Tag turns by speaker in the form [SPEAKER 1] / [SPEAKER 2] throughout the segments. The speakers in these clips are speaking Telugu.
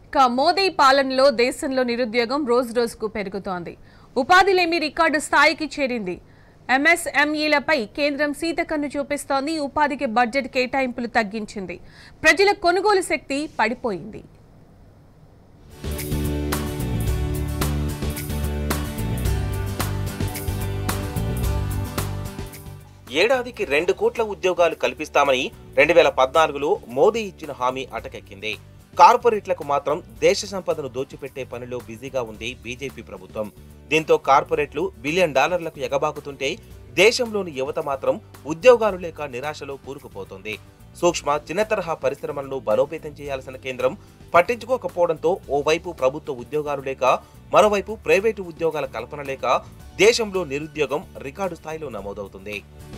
[SPEAKER 1] ఇక మోదీ పాలనలో దేశంలో నిరుద్యోగం రోజు రోజుకు పెరుగుతోంది ఉపాధిలేమి రికార్డు స్థాయికి చేరింది ఎంఎస్ఎంఈలపై కేంద్రం సీతకన్ను చూపిస్తోంది ఉపాధికి బడ్జెట్ కేటాయింపులు తగ్గించింది ప్రజల కొనుగోలు శక్తి పడిపోయింది
[SPEAKER 2] ఏడాదికి రెండు కోట్ల ఉద్యోగాలు కల్పిస్తామని రెండు వేల పద్నాలుగులో మోదీ ఇచ్చిన హామీ అటకెక్కింది కార్పొరేట్లకు మాత్రం దేశ సంపదను దోచిపెట్టే పనిలో బిజీగా ఉంది బీజేపీ ప్రభుత్వం దీంతో కార్పొరేట్లు బిలియన్ డాలర్లకు ఎగబాకుతుంటే దేశంలోని యువత మాత్రం ఉద్యోగాలు లేక నిరాశలో కూరుకుపోతోంది సూక్ష్మ చిన్న తరహా పరిశ్రమలను బలోపేతం చేయాల్సిన కేంద్రం పట్టించుకోకపోవడంతో ఓవైపు ప్రభుత్వ ఉద్యోగాలు లేక మరోవైపు ప్రైవేటు ఉద్యోగాల కల్పన లేక దేశంలో నిరుద్యోగం రికార్డు స్థాయిలో నమోదవుతుంది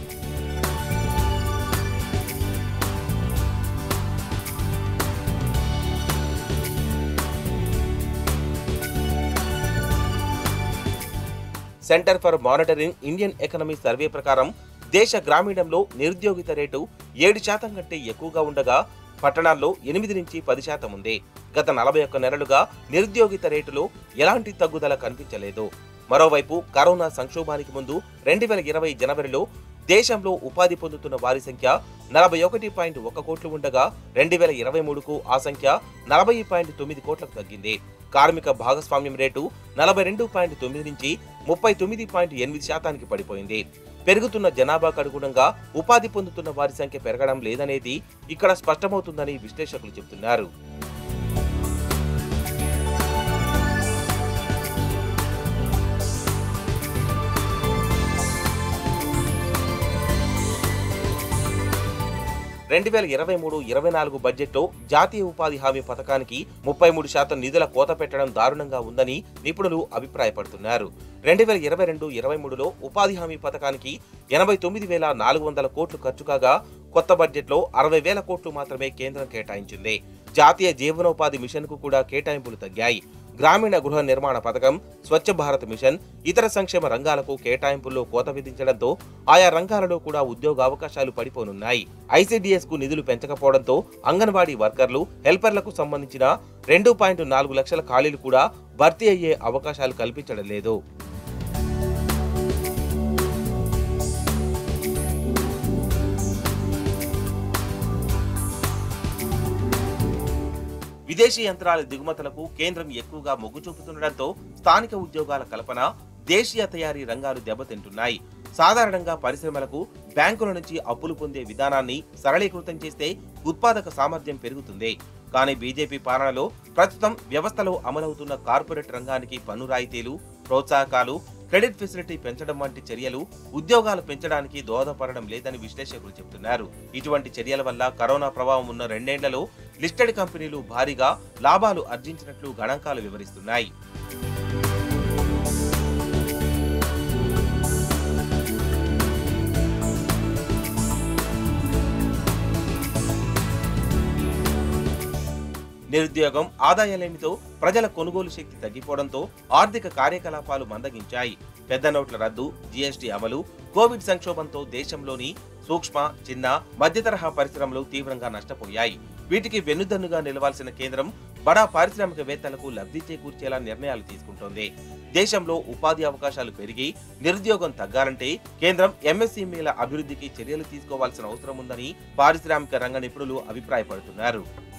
[SPEAKER 2] centre for monitoring Indian economy survey ప్రకారం దేశ గ్రామీణంలో నిరుద్యోగిత రేటు ఏడు శాతం కంటే ఎక్కువగా ఉండగా పట్టణాల్లో ఎనిమిది నుంచి పది శాతం ఉంది గత నలభై ఒక్క నెలలుగా నిరుద్యోగిత రేటులో ఎలాంటి తగ్గుదల కనిపించలేదు మరోవైపు కరోనా సంక్షోభానికి ముందు రెండు వేల ఇరవై జనవరిలో దేశంలో ఉపాధి పొందుతున్న వారి సంఖ్య నలభై ఒకటి పాయింట్ ఒక కోట్లు ఉండగా రెండు వేల ఇరవై మూడుకు ఆ సంఖ్య నలభై పాయింట్ తొమ్మిది కోట్లకు తగ్గింది కార్మిక భాగస్వామ్యం రేటు నలభై రెండు పాయింట్ తొమ్మిది నుంచి ముప్పై తొమ్మిది పాయింట్ ఎనిమిది శాతానికి పడిపోయింది పెరుగుతున్న జనాభాకు అనుగుణంగా ఉపాధి పొందుతున్న వారి సంఖ్య పెరగడం లేదనేది ఇక్కడ స్పష్టమవుతుందని విశ్లేషకులు చెబుతున్నారు రెండు వేల ఇరవై మూడు ఇరవై నాలుగు బడ్జెట్లో జాతీయ ఉపాధి హామీ పథకానికి ముప్పై మూడు శాతం నిధుల కోత పెట్టడం దారుణంగా ఉందని నిపుణులు అభిప్రాయపడుతున్నారు రెండు వేల ఇరవై రెండు ఇరవై మూడులో ఉపాధి హామీ పథకానికి ఎనభై తొమ్మిది వేల నాలుగు వందల కోట్లు ఖర్చు కాగా కొత్త బడ్జెట్లో అరవై వేల కోట్లు మాత్రమే కేంద్రం కేటాయించింది జాతీయ జీవనోపాధి మిషన్కు కూడా కేటాయింపులు తగ్గాయి గ్రామీణ గృహ నిర్మాణ పథకం స్వచ్ఛ భారత్ మిషన్ ఇతర సంక్షేమ రంగాలకు కేటాయింపుల్లో కోత విధించడంతో ఆయా రంగాలలో కూడా ఉద్యోగ అవకాశాలు పడిపోనున్నాయి ఐసీడీఎస్ కు నిధులు పెంచకపోవడంతో అంగన్వాడీ వర్కర్లు హెల్పర్లకు సంబంధించిన రెండు పాయింట్ నాలుగు లక్షల ఖాళీలు కూడా భర్తీ అయ్యే అవకాశాలు కల్పించడం లేదు విదేశీ యంత్రాల దిగుమతులకు కేంద్రం ఎక్కువగా మొగ్గు చూపుతుండటంతో స్థానిక ఉద్యోగాల కల్పన దేశీయ తయారీ రంగాలు దెబ్బతింటున్నాయి సాధారణంగా పరిశ్రమలకు బ్యాంకుల నుంచి అప్పులు పొందే విధానాన్ని సరళీకృతం చేస్తే ఉత్పాదక సామర్థ్యం పెరుగుతుంది కానీ బీజేపీ పాలనలో ప్రస్తుతం వ్యవస్థలో అమలవుతున్న కార్పొరేట్ రంగానికి పన్ను రాయితీలు ప్రోత్సాహకాలు క్రెడిట్ ఫెసిలిటీ పెంచడం వంటి చర్యలు ఉద్యోగాలు పెంచడానికి దోహదపడడం లేదని విశ్లేషకులు చెబుతున్నారు ఇటువంటి చర్యల వల్ల కరోనా ప్రభావం ఉన్న రెండేళ్లలో లిస్టెడ్ కంపెనీలు భారీగా లాభాలు ఆర్జించినట్లు గణాంకాలు వివరిస్తున్నాయి నిరుద్యోగం ఆదాయాలేమితో ప్రజల కొనుగోలు శక్తి తగ్గిపోవడంతో ఆర్థిక కార్యకలాపాలు మందగించాయి పెద్ద నోట్ల రద్దు జీఎస్టీ అమలు కోవిడ్ సంక్షోభంతో దేశంలోని సూక్ష్మ చిన్న మధ్యతరహా పరిశ్రమలు తీవ్రంగా నష్టపోయాయి వీటికి వెన్నుదన్నుగా నిలవాల్సిన కేంద్రం బడా పారిశ్రామికవేత్తలకు లబ్ధి చేకూర్చేలా నిర్ణయాలు తీసుకుంటోంది దేశంలో ఉపాధి అవకాశాలు పెరిగి నిరుద్యోగం తగ్గాలంటే కేంద్రం ఎంఎస్ఈమీల అభివృద్ధికి చర్యలు తీసుకోవాల్సిన అవసరం ఉందని పారిశ్రామిక రంగ నిపుణులు అభిప్రాయపడుతున్నారు